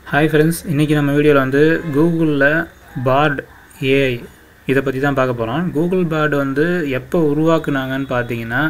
hi friends இன்றைக்கி நம்ம வீடியோவில் வந்து கூகுளில் பார்ட் ஏஐ இதை பற்றி தான் பார்க்க போகிறோம் கூகுள் பார்ட் வந்து எப்போ உருவாக்குனாங்கன்னு பார்த்தீங்கன்னா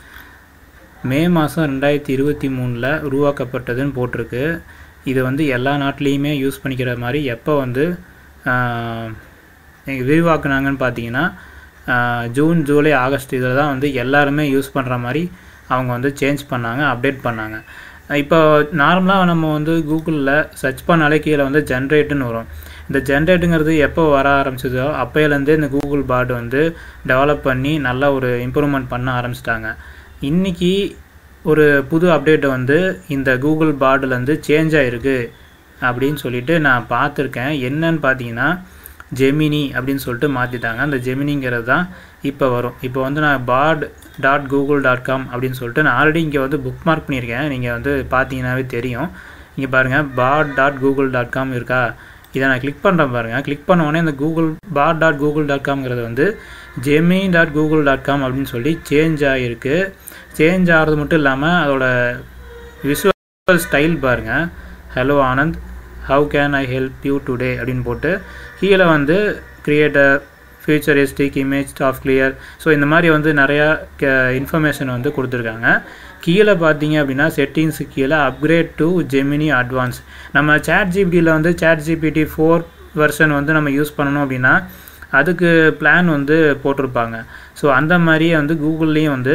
மே மாதம் ரெண்டாயிரத்தி இருபத்தி மூணில் உருவாக்கப்பட்டதுன்னு போட்டிருக்கு இது வந்து எல்லா நாட்டிலையுமே யூஸ் பண்ணிக்கிற மாதிரி எப்போ வந்து ஆஹ், விரிவாக்குனாங்கன்னு பார்த்தீங்கன்னா ஆஹ், ஜூன் ஜூலை ஆகஸ்ட் இதில் தான் வந்து எல்லாருமே யூஸ் பண்ணுற மாதிரி அவங்க வந்து சேஞ்ச் பண்ணாங்க அப்டேட் பண்ணாங்க இப்போ நார்மலாக நம்ம வந்து கூகுளில் சர்ச் பண்ணாலே கீழே வந்து ஜென்ரேட்டுன்னு வரும் இந்த ஜென்ரேட்டுங்கிறது எப்போ வர ஆரம்பிச்சதோ அப்போலேருந்தே இந்த கூகுள் பாட் வந்து டெவலப் பண்ணி நல்லா ஒரு இம்ப்ரூவ்மெண்ட் பண்ண ஆரம்பிச்சிட்டாங்க இன்றைக்கி ஒரு புது அப்டேட் வந்து இந்த கூகுள் பாட்லேருந்து சேஞ்ச் ஆகிருக்கு அப்படின்னு சொல்லிட்டு நான் பார்த்துருக்கேன் என்னன்னு பார்த்தீங்கன்னா ஜெமினி அப்படின்னு சொல்லிட்டு மாற்றிட்டாங்க அந்த ஜெமினிங்கிறது தான் இப்போ வரும் இப்போ வந்து நான் Bard dot Google dot com அப்படின்னு சொல்லிட்டு நான் ஆல்ரெடி இங்கே வந்து புக் மார்க் பண்ணியிருக்கேன் நீங்கள் வந்து பார்த்தீங்கன்னாவே தெரியும் இங்கே பாருங்கள் Bard dot Google dot com இருக்கா இதை நான் கிளிக் பண்ணுறேன் பாருங்கள் கிளிக் பண்ண உடனே இந்த Google Bard dot Google dot காம்ங்கிறது வந்து Gemini dot Google dot com அப்படின்னு சொல்லி சேஞ்ச் ஆகிருக்கு சேஞ்ச் ஆகிறது மட்டும் இல்லாமல் அதோட விசுவல் ஸ்டைல் பாருங்கள் hello Anand how can I help you today அப்படின்னு போட்டு கீழே வந்து creator futuristic image of clear so இந்த மாதிரி வந்து நிறையா இன்ஃபர்மேஷன் வந்து கொடுத்துருக்காங்க கீழே பார்த்தீங்க அப்படின்னா செட்டிங்ஸுக்கு கீழே அப்கிரேட் டு ஜெமினி அட்வான்ஸ் நம்ம சேட் ஜிபிடியில் வந்து சேட் ஜிபிடி ஃபோர் வெர்ஷன் வந்து நம்ம யூஸ் பண்ணணும் அப்படின்னா அதுக்கு பிளான் வந்து போட்டிருப்பாங்க ஸோ அந்த மாதிரியே வந்து கூகுள்லேயும் வந்து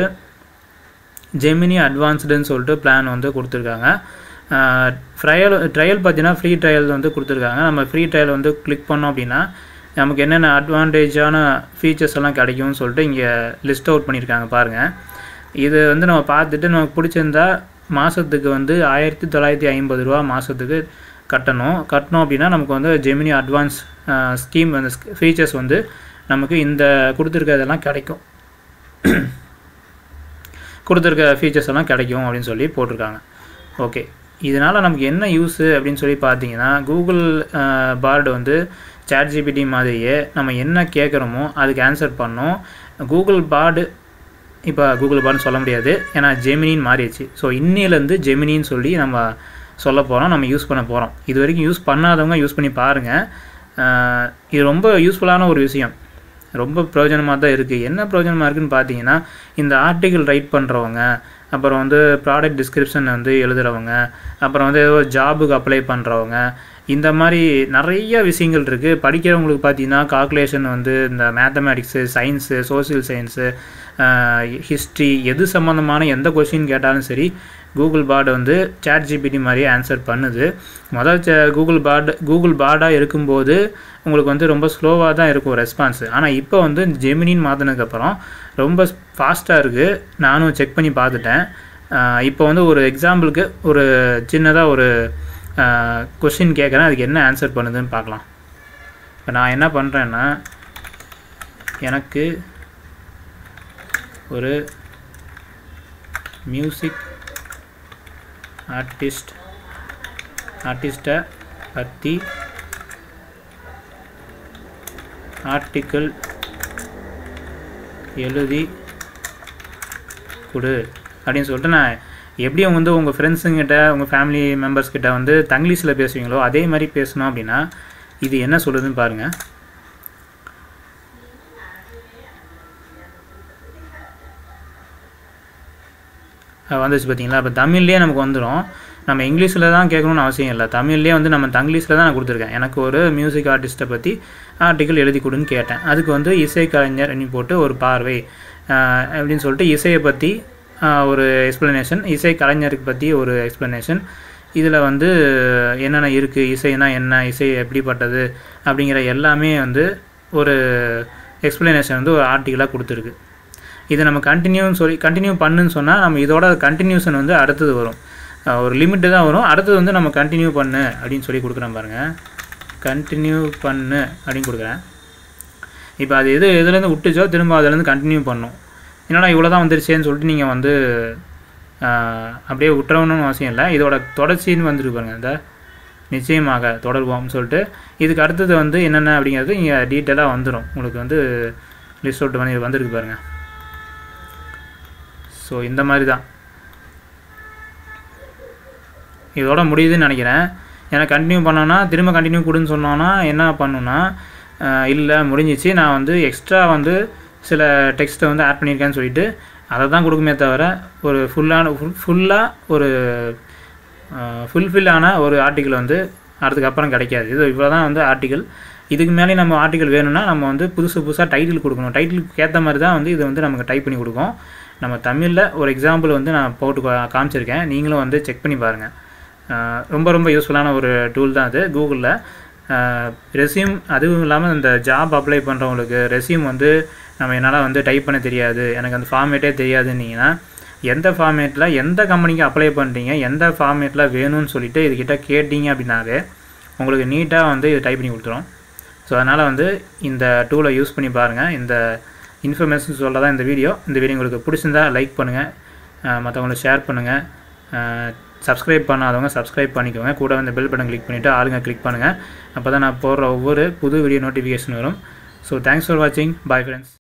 ஜெமினி அட்வான்ஸ்டுன்னு சொல்லிட்டு பிளான் வந்து கொடுத்துருக்காங்க ட்ரையல் ட்ரையல் பார்த்தீங்கன்னா ஃப்ரீ ட்ரையல் வந்து கொடுத்துருக்காங்க நம்ம ஃப்ரீ ட்ரையல் வந்து கிளிக் பண்ணோம் அப்படின்னா நமக்கு என்னென்ன அட்வான்டேஜான ஃபீச்சர்ஸ் எல்லாம் கிடைக்கும்னு சொல்லிட்டு இங்கே லிஸ்ட் அவுட் பண்ணியிருக்காங்க பாருங்கள் இது வந்து நம்ம பார்த்துட்டு நமக்கு பிடிச்சிருந்தா மாதத்துக்கு வந்து ஆயிரத்தி தொள்ளாயிரத்தி ஐம்பது ரூபா மாதத்துக்கு கட்டணும் கட்டணும் அப்படின்னா நமக்கு வந்து ஜெமினி அட்வான்ஸ் ஸ்கீம் அந்த ஃபீச்சர்ஸ் வந்து நமக்கு இந்த கொடுத்துருக்கிறதெல்லாம் கிடைக்கும் கொடுத்துருக்க ஃபீச்சர்ஸ் எல்லாம் கிடைக்கும் அப்படின்னு சொல்லி போட்டிருக்காங்க ஓகே இதனால் நமக்கு என்ன யூஸு அப்படின்னு சொல்லி பார்த்தீங்கன்னா கூகுள் பார்டு வந்து சேட் ஜிபிடி மாதிரியே நம்ம என்ன கேட்குறோமோ அதுக்கு ஆன்சர் பண்ணோம் கூகுள் பார்டு இப்போ கூகுள் பார்டுன்னு சொல்ல முடியாது ஏன்னா ஜெமினின்னு மாறிடுச்சு ஸோ இன்னிலேருந்து ஜெமினின்னு சொல்லி நம்ம சொல்ல போகிறோம் நம்ம யூஸ் பண்ண போகிறோம் இது வரைக்கும் யூஸ் பண்ணாதவங்க யூஸ் பண்ணி பாருங்கள் இது ரொம்ப யூஸ்ஃபுல்லான ஒரு விஷயம் ரொம்ப பிரயோஜனமாக தான் இருக்குது என்ன பிரயோஜனமாக இருக்குதுன்னு பார்த்தீங்கன்னா இந்த ஆர்டிக்கிள் ரைட் பண்ணுறவங்க அப்புறம் வந்து ப்ராடக்ட் டிஸ்கிரிப்ஷன் வந்து எழுதுகிறவங்க அப்புறம் வந்து ஏதோ ஜாபுக்கு அப்ளை பண்ணுறவங்க இந்த மாதிரி நிறைய விஷயங்கள் இருக்குது படிக்கிறவங்களுக்கு பார்த்தீங்கன்னா கால்குலேஷன் வந்து இந்த mathematics science social science history எது சம்மந்தமான எந்த கொஷின் கேட்டாலும் சரி கூகுள் பார்டு வந்து சேட் ஜிபிடி மாதிரியே ஆன்சர் பண்ணுது முதல் கூகுள் பார்டு கூகுள் பார்டாக இருக்கும்போது உங்களுக்கு வந்து ரொம்ப ஸ்லோவாக தான் இருக்கும் ரெஸ்பான்ஸு ஆனால் இப்போ வந்து ஜெமினின்னு மாற்றினதுக்கப்புறம் ரொம்ப ஃபாஸ்ட்டாக இருக்குது நானும் செக் பண்ணி பார்த்துட்டேன் இப்போ வந்து ஒரு எக்ஸாம்பிளுக்கு ஒரு சின்னதாக ஒரு கொஷின் கேட்குறேன் அதுக்கு என்ன ஆன்சர் பண்ணுதுன்னு பார்க்கலாம் இப்போ நான் என்ன பண்ணுறேன்னா எனக்கு ஒரு மியூசிக் ஆர்டிஸ்ட் ஆர்டிஸ்ட்டை பற்றி ஆர்டிக்கிள் எழுதி கொடு அப்படின்னு சொல்லிட்டு நான் எப்படி வந்து உங்கள் ஃப்ரெண்ட்ஸுங்கிட்ட உங்கள் ஃபேமிலி மெம்பர்ஸ் கிட்ட வந்து தங்கிலீஷில் பேசுவீங்களோ அதே மாதிரி பேசணும் அப்படின்னா இது என்ன சொல்லுதுன்னு பாருங்கள் வந்துச்சு பார்த்தீங்களா இப்போ தமிழ்லேயே நமக்கு வந்துடும் நம்ம இங்கிலீஷில் தான் கேட்கணும்னு அவசியம் இல்லை தமிழ்லேயே வந்து நம்ம தங்கிலீஷில் தான் நான் கொடுத்துருக்கேன் எனக்கு ஒரு மியூசிக் ஆர்டிஸ்ட்டை பற்றி ஆர்டிக்கல் எழுதி கொடுன்னு கேட்டேன் அதுக்கு வந்து இசை கலைஞர் அப்படின்னு போட்டு ஒரு பார்வை அப்படின்னு சொல்லிட்டு இசையை பற்றி ஒரு எக்ஸ்ப்ளனேஷன் இசை கலைஞருக்கு பற்றி ஒரு எக்ஸ்ப்ளனேஷன் இதில் வந்து என்னென்ன இருக்குது இசைனா என்ன இசை எப்படிப்பட்டது அப்படிங்கிற எல்லாமே வந்து ஒரு எக்ஸ்ப்ளனேஷன் வந்து ஒரு ஆர்டிக்கலாக கொடுத்துருக்கு இதை நம்ம கண்டினியூன்னு சொல்லி கண்டினியூ பண்ணுன்னு சொன்னால் நம்ம இதோட கண்டினியூஷன் வந்து அடுத்தது வரும் ஒரு லிமிட்டு தான் வரும் அடுத்தது வந்து நம்ம கண்டினியூ பண்ணு அப்படின்னு சொல்லி கொடுக்குறேன் பாருங்கள் கண்டினியூ பண்ணு அப்படின்னு கொடுக்குறேன் இப்போ அது எது எதுலேருந்து விட்டுச்சோ திரும்ப அதுலேருந்து கண்டினியூ பண்ணும் என்னடா இவ்வளோ தான் வந்துருச்சேன்னு சொல்லிட்டு நீங்கள் வந்து அப்படியே விட்டுறணும்னு அவசியம் இல்லை இதோட தொடர்ச்சின்னு வந்துருக்கு பாருங்கள் இந்த நிச்சயமாக தொடர்வோம்னு சொல்லிட்டு இதுக்கு அடுத்தது வந்து என்னென்ன அப்படிங்கிறது இங்கே டீட்டெயிலாக வந்துடும் உங்களுக்கு வந்து லிஸ்ட் அவுட் வந்து வந்திருக்கு பாருங்கள் ஸோ இந்த மாதிரி தான் இதோட முடியுதுன்னு நினைக்கிறேன் எனக்கு கண்டினியூ பண்ணோன்னா திரும்ப கண்டினியூ கொடுன்னு சொன்னோன்னா என்ன பண்ணுன்னா இல்லை முடிஞ்சிச்சு நான் வந்து எக்ஸ்ட்ரா வந்து சில டெக்ஸ்ட்டை வந்து ஆட் பண்ணியிருக்கேன்னு சொல்லிட்டு அதை தான் கொடுக்குமே தவிர ஒரு ஃபுல்லான ஃபுல்லாக ஒரு ஃபுல்ஃபில்லான ஒரு ஆர்டிக்கல் வந்து அதுக்கப்புறம் கிடைக்காது இது இவ்வளோ தான் வந்து ஆர்டிக்கல் இதுக்கு மேலே நம்ம ஆர்டிக்கல் வேணும்னா நம்ம வந்து புதுசு புதுசாக டைட்டில் கொடுக்கணும் டைட்டிலுக்கு ஏற்ற மாதிரி தான் வந்து இது வந்து நமக்கு டைப் பண்ணி கொடுக்கும் நம்ம தமிழில் ஒரு எக்ஸாம்பிள் வந்து நான் போட்டு கா- காமிச்சிருக்கேன் நீங்களும் வந்து செக் பண்ணி பாருங்கள் ரொம்ப ரொம்ப யூஸ்ஃபுல்லான ஒரு டூல் தான் அது கூகுளில் ரெஸ்யூம் அதுவும் இல்லாமல் இந்த ஜாப் அப்ளை பண்ணுறவங்களுக்கு ரெஸ்யூம் வந்து நம்ம என்னால் வந்து டைப் பண்ண தெரியாது எனக்கு அந்த ஃபார்மேட்டே தெரியாதுன்னீங்கன்னா எந்த ஃபார்மேட்டில் எந்த கம்பெனிக்கு அப்ளை பண்ணுறீங்க எந்த ஃபார்மேட்டில் வேணும்னு சொல்லிட்டு இதுக்கிட்ட கேட்டீங்க அப்படின்னாவே உங்களுக்கு நீட்டாக வந்து இது டைப் பண்ணி கொடுத்துரும் ஸோ அதனால் வந்து இந்த டூலை யூஸ் பண்ணி பாருங்கள் இந்த இன்ஃபர்மேஷன் சொல்ல தான் இந்த வீடியோ இந்த வீடியோ உங்களுக்கு பிடிச்சிருந்தா லைக் பண்ணுங்கள் மற்றவங்களுக்கு ஷேர் பண்ணுங்கள் சப்ஸ்கிரைப் பண்ணாதவங்க சப்ஸ்கிரைப் பண்ணிக்கோங்க கூட வந்து பெல் பட்டன் கிளிக் பண்ணிவிட்டு ஆளுங்க கிளிக் பண்ணுங்கள் அப்போ தான் நான் போடுற ஒவ்வொரு புது வீடியோ நோட்டிஃபிகேஷன் வரும் ஸோ தேங்க்ஸ் ஃபார் வாட்சிங் பாய் ஃப்ரெண்ட்ஸ்